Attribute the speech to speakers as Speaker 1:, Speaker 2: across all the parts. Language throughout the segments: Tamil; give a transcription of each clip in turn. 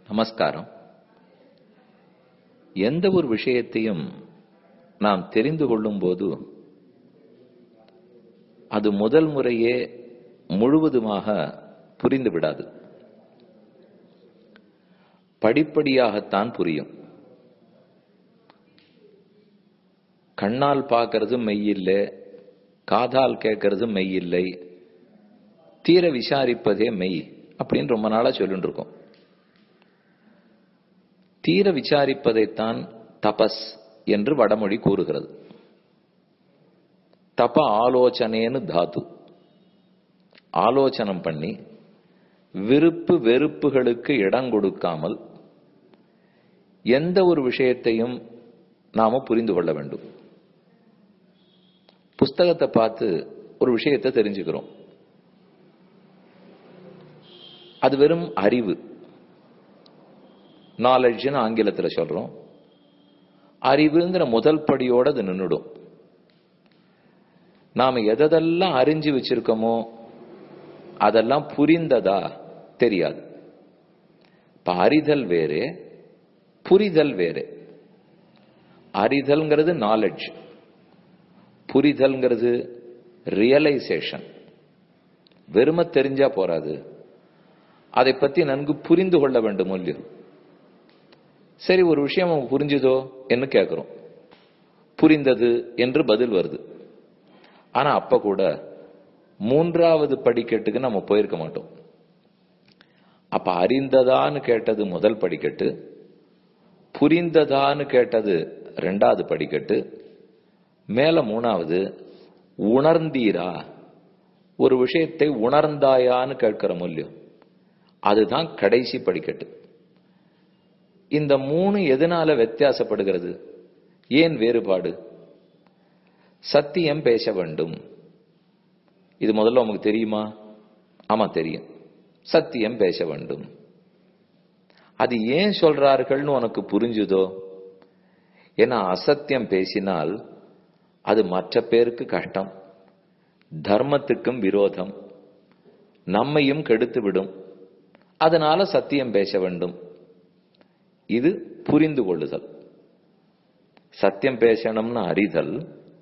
Speaker 1: நமஸ்காரம் எந்த ஒரு விஷயத்தையும் நாம் தெரிந்து கொள்ளும் போது அது முதல் முறையே முழுவதுமாக புரிந்து விடாது படிப்படியாகத்தான் புரியும் கண்ணால் பார்க்கறது மெய்யில்லை காதால் கேட்கறது மெய்யில்லை தீர விசாரிப்பதே மெய் அப்படின்னு ரொம்ப நாளா சொல்லிட்டு இருக்கோம் தீர விசாரிப்பதைத்தான் தபஸ் என்று வடமொழி கூறுகிறது தப ஆலோசனைன்னு தாது ஆலோசனம் பண்ணி விருப்பு வெறுப்புகளுக்கு இடம் கொடுக்காமல் எந்த ஒரு விஷயத்தையும் நாம புரிந்து கொள்ள வேண்டும் புஸ்தகத்தை பார்த்து ஒரு விஷயத்தை தெரிஞ்சுக்கிறோம் அது வெறும் அறிவு நாலெட்ஜ்னு ஆங்கிலத்தில் சொல்றோம் அறிவுங்கிற முதல் படியோட அது நின்றுடும் நாம எதெல்லாம் அறிஞ்சு வச்சிருக்கோமோ அதெல்லாம் புரிந்ததா தெரியாது இப்ப அறிதல் வேறு புரிதல் வேறு அறிதல்ங்கிறது நாலெட்ஜ் புரிதல்ங்கிறது ரியலைசேஷன் வெறும தெரிஞ்சா போறாது அதை பத்தி நன்கு புரிந்து கொள்ள வேண்டும் இல்லையோ சரி ஒரு விஷயம் அவங்க புரிஞ்சுதோ என்று கேட்கிறோம் புரிந்தது என்று பதில் வருது ஆனா அப்ப கூட மூன்றாவது படிக்கட்டுக்கு நம்ம போயிருக்க மாட்டோம் அப்ப அறிந்ததான்னு கேட்டது முதல் படிக்கட்டு புரிந்ததான்னு கேட்டது ரெண்டாவது படிக்கட்டு மேல மூணாவது உணர்ந்தீரா ஒரு விஷயத்தை உணர்ந்தாயான்னு கேட்கிற மூலியம் அதுதான் கடைசி படிக்கட்டு இந்த மூணு எதனால வித்தியாசப்படுகிறது ஏன் வேறுபாடு சத்தியம் பேச வேண்டும் இது முதல்ல உங்களுக்கு தெரியுமா ஆமா தெரியும் சத்தியம் பேச வேண்டும் அது ஏன் சொல்றார்கள்னு உனக்கு புரிஞ்சுதோ ஏன்னா அசத்தியம் பேசினால் அது மற்ற பேருக்கு கஷ்டம் தர்மத்துக்கும் விரோதம் நம்மையும் கெடுத்து விடும் அதனால சத்தியம் பேச வேண்டும் இது புரிந்து கொள்ளுதல் சத்தியம் பேசணும்னு அறிதல்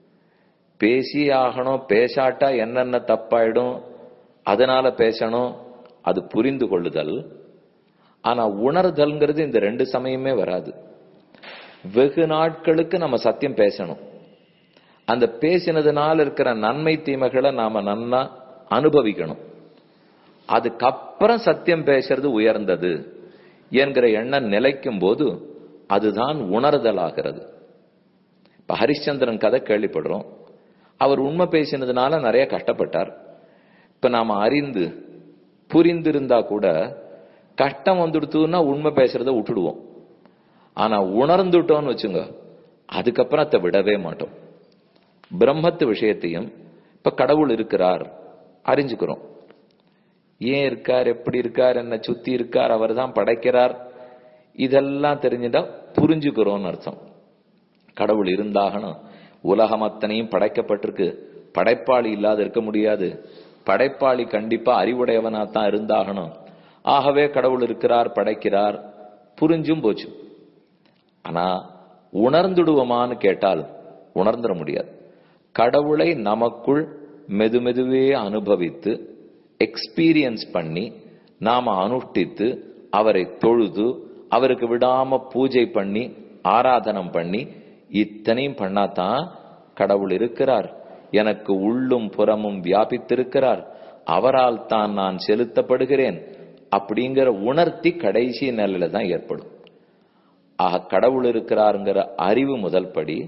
Speaker 1: பேசி ஆகணும் பேசாட்டா என்னென்ன தப்பாயிடும் அதனால பேசணும் அது புரிந்து கொள்ளுதல் ஆனா உணர்தல்ங்கிறது இந்த ரெண்டு சமயமே வராது வெகு நாட்களுக்கு நம்ம சத்தியம் பேசணும் அந்த பேசினதுனால இருக்கிற நன்மை தீமைகளை நாம நன்னா அனுபவிக்கணும் அதுக்கப்புறம் சத்தியம் பேசுறது உயர்ந்தது என்கிற எண்ணம் நிலைக்கும் போது அதுதான் உணர்தலாகிறது இப்ப ஹரிச்சந்திரன் கதை கேள்விப்படுறோம் அவர் உண்மை பேசினதுனால நிறைய கஷ்டப்பட்டார் இப்ப நாம அறிந்து புரிந்திருந்தா கூட கஷ்டம் வந்துடுத்துன்னா உண்மை பேசுறத விட்டுடுவோம் ஆனா உணர்ந்துட்டோம்னு வச்சுங்க அதுக்கப்புறம் அதை விடவே மாட்டோம் பிரம்மத்து விஷயத்தையும் இப்ப கடவுள் இருக்கிறார் அறிஞ்சுக்கிறோம் ஏன் இருக்கார் எப்படி இருக்கார் என்ன சுத்தி இருக்கார் அவர் தான் படைக்கிறார் இதெல்லாம் தெரிஞ்சுட்டா புரிஞ்சுக்கிறோம்னு அர்த்தம் கடவுள் இருந்தாகணும் உலகம் அத்தனையும் படைக்கப்பட்டிருக்கு படைப்பாளி இல்லாத இருக்க முடியாது படைப்பாளி கண்டிப்பா அறிவுடையவனா தான் இருந்தாகணும் ஆகவே கடவுள் இருக்கிறார் படைக்கிறார் புரிஞ்சும் போச்சு ஆனா உணர்ந்துடுவோமான்னு கேட்டால் உணர்ந்துட முடியாது கடவுளை நமக்குள் மெதுமெதுவே அனுபவித்து எக்ஸ்பீரியன்ஸ் பண்ணி நாம அனுஷ்டித்து அவரை தொழுது அவருக்கு விடாம பூஜை பண்ணி ஆராதனம் பண்ணி இத்தனையும் பண்ணாதான் கடவுள் இருக்கிறார் எனக்கு உள்ளும் புறமும் வியாபித்திருக்கிறார் அவரால் தான் நான் செலுத்தப்படுகிறேன் அப்படிங்கிற உணர்த்தி கடைசி நிலையில தான் ஏற்படும் ஆக கடவுள் இருக்கிறாருங்கிற அறிவு முதல் படி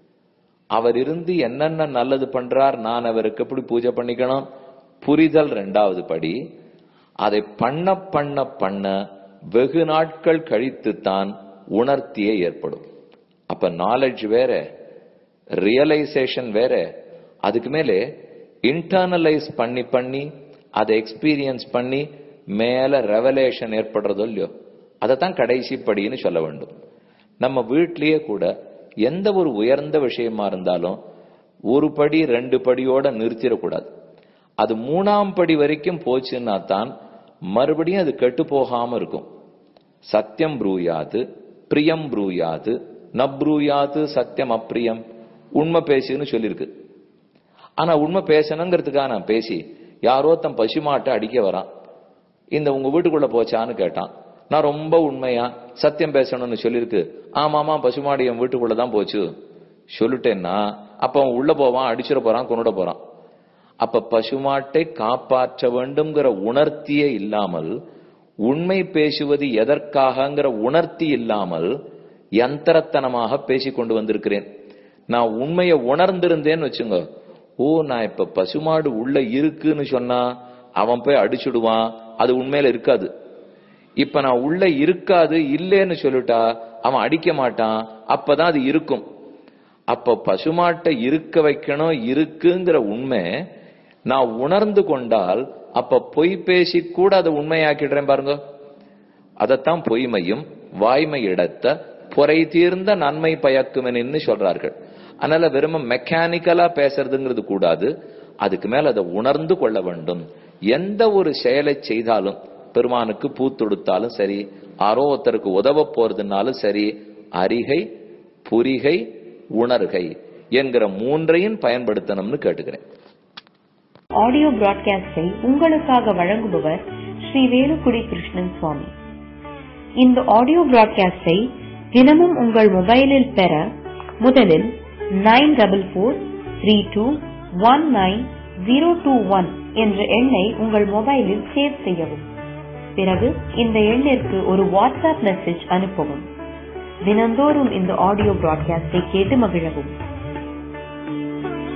Speaker 1: அவர் இருந்து என்னென்ன நல்லது பண்றார் நான் அவருக்கு எப்படி பூஜை பண்ணிக்கணும் புரிதல் ரெண்டாவது படி அதை பண்ண பண்ண பண்ண வெகு நாட்கள் கழித்து தான் உணர்த்தியே ஏற்படும் அப்ப நாலேஜ் வேற ரியலைசேஷன் வேற அதுக்கு மேலே இன்டர்னலைஸ் பண்ணி பண்ணி அதை எக்ஸ்பீரியன்ஸ் பண்ணி மேல ரெவலேஷன் ஏற்படுறதோ இல்லையோ அதைத்தான் கடைசி படின்னு சொல்ல வேண்டும் நம்ம வீட்லயே கூட எந்த ஒரு உயர்ந்த விஷயமா இருந்தாலும் ஒரு படி ரெண்டு படியோட நிறுத்திடக்கூடாது அது மூணாம் படி வரைக்கும் போச்சுன்னா தான் மறுபடியும் அது கெட்டு போகாம இருக்கும் சத்தியம் ப்ரூயாது பிரியம் ப்ரூயாது நப்ரூயாது சத்தியம் அப்பிரியம் உண்மை பேசுன்னு சொல்லியிருக்கு ஆனா உண்மை பேசணுங்கிறதுக்காக நான் பேசி யாரோ தன் பசுமாட்டை அடிக்க வரான் இந்த உங்க வீட்டுக்குள்ள போச்சான்னு கேட்டான் நான் ரொம்ப உண்மையா சத்தியம் பேசணும்னு சொல்லியிருக்கு ஆமாமா பசுமாடு என் வீட்டுக்குள்ள தான் போச்சு சொல்லிட்டேன்னா அப்ப அவன் உள்ள போவான் அடிச்சிட போறான் கொண்டுட போறான் அப்ப பசுமாட்டை காப்பாற்ற வேண்டும்ங்கிற உணர்த்தியே இல்லாமல் உண்மை பேசுவது எதற்காகங்கிற உணர்த்தி இல்லாமல் யந்திரத்தனமாக பேசி கொண்டு வந்திருக்கிறேன் நான் உண்மையை உணர்ந்திருந்தேன்னு வச்சுங்க ஓ நான் இப்ப பசுமாடு உள்ள இருக்குன்னு சொன்னா அவன் போய் அடிச்சுடுவான் அது உண்மையில இருக்காது இப்ப நான் உள்ள இருக்காது இல்லேன்னு சொல்லிட்டா அவன் அடிக்க மாட்டான் அப்பதான் அது இருக்கும் அப்ப பசுமாட்டை இருக்க வைக்கணும் இருக்குங்கிற உண்மை நான் உணர்ந்து கொண்டால் அப்ப பொய் பேசி கூட அதை உண்மையாக்கிடுறேன் பாருங்க அதைத்தான் பொய்மையும் வாய்மை இடத்த பொறை தீர்ந்த நன்மை பயக்குமென்னு சொல்றார்கள் அதனால வெறும் மெக்கானிக்கலா பேசுறதுங்கிறது கூடாது அதுக்கு மேல அதை உணர்ந்து கொள்ள வேண்டும் எந்த ஒரு செயலை செய்தாலும் பெருமானுக்கு பூ தொடுத்தாலும் சரி ஆரோ ஒருத்தருக்கு உதவ போறதுனாலும் சரி அறிகை புரிகை உணர்கை என்கிற மூன்றையும் பயன்படுத்தணும்னு கேட்டுக்கிறேன்
Speaker 2: ஆடியோ பிராட்காஸ்டை உங்களுக்காக வழங்குபவர் ஸ்ரீ வேலுக்குடி கிருஷ்ணன் சுவாமி இந்த ஆடியோ பிராட்காஸ்டை தினமும் உங்கள் மொபைலில் பெற முதலில் nine double four three two one nine zero two one என்ற எண்ணை உங்கள் மொபைலில் சேவ் செய்யவும் பிறகு இந்த எண்ணிற்கு ஒரு வாட்ஸ்அப் மெசேஜ் அனுப்பவும் தினந்தோறும் இந்த ஆடியோ பிராட்காஸ்டை கேட்டு மகிழவும்